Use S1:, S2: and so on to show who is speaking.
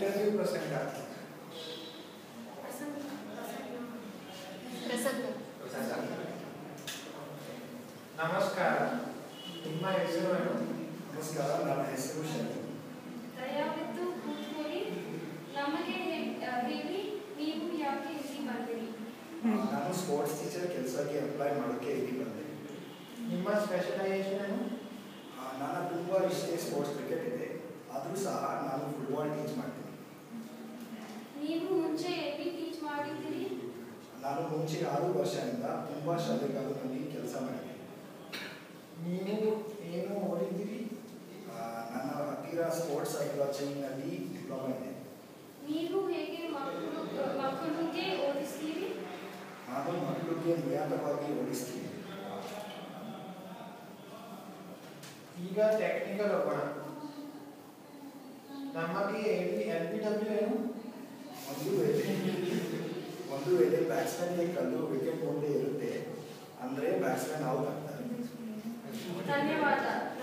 S1: interview ಪ್ರಸಂಗ
S2: ಪ್ರಸಂಗ
S1: ನಮಸ್ಕಾರ ನಿಮ್ಮ ಹೆಸರು ಏನು
S3: ನಮಸ್ಕಾರ ನನ್ನ ಹೆಸರು ಶನಿ
S2: ದಯವಿಟ್ಟು ಕೂತ್ಕೊಳ್ಳಿ ನಮಗೆ ಹೇ- ಆ, ಹೇಳಿ ನೀವು ಯಾಕೆ ಇಲ್ಲಿ ಬಂದಿರಿ
S3: ನಾನು ಸ್ಪೋರ್ಟ್ಸ್ ಟೀಚರ್ ಕೆಲಸಕ್ಕೆ ಅಪ್ಲೈ ಮಾಡೋಕ್ಕೆ ಇಲ್ಲಿ ಬಂದೆ
S1: ನಿಮ್ಮ ಸ್ಪೆಷಲೈಸೇಷನ್ ಏನು
S3: ಆ, ನನ್ನ ತುಂಬ ಇಷ್ಟ ಸ್ಪೋರ್ಟ್ಸ್ ಕ್ರಿಕೆಟ್ ಇದೆ ಆದರೂ ಸಹ ನಾನು ಫುಟ್ಬಾಲ್ ಟೀಚ್ ಮಾಡ್ತೀನಿ
S2: ನೀವು ಮುಂಚೆ ಎಲ್ಲಿ ಟೀಚ್ ಮಾಡಿದ್ದೀರಿ
S3: ನಾನು ಮುಂಚೆ ಆರು ವರ್ಷದಿಂದ ತುಂಬ ಶಾಲೆಗಳಲ್ಲಿ ಕೆಲಸ ಮಾಡಿದ್ದೀನಿ
S1: ನೀವು ಏನು ಓದಿದ್ದೀರಿ
S3: ಆ, ನನ್ನ ಹತ್ತಿರ ಸ್ಪೋರ್ಟ್ಸ್ ಸೈಕಾಲಜಿನಲ್ಲಿ ಡಿಪ್ಲೊಮಾ ಇದೆ
S2: ನೀವು ಹೇಗೆ ಮಕ್ಕಳು ಮಕ್ಕಳಿಗೆ ಓದಿಸ್ತೀರಿ
S3: ನಾನು ಮಕ್ಕಳಿಗೆ ನಿಯಮಿತವಾಗಿ ಓಡಿಸ್ತೀನಿ
S1: ಈಗ ಟೆಕ್ನಿಕಲ್ ಹೋಗೋಣ ನಮಗೆ ಹೇಳಿ ಎಲ್ ಬಿ ಡಬ್ಲ್ಯೂ ಏನು
S3: ಒಂದು ವೇಳೆ ಒಂದು ವೇಳೆ ಬ್ಯಾಟ್ಸ್ಮನ್ಗೆ ಕಲ್ಲು ವಿಕೆಟ್ ಮುಂದೆ ಇರುತ್ತೆ ಅಂದರೆ ಬ್ಯಾಟ್ಸ್ಮನ್ ಔಟ್ ಆಗ್ತಾರೆ
S2: ಧನ್ಯವಾದ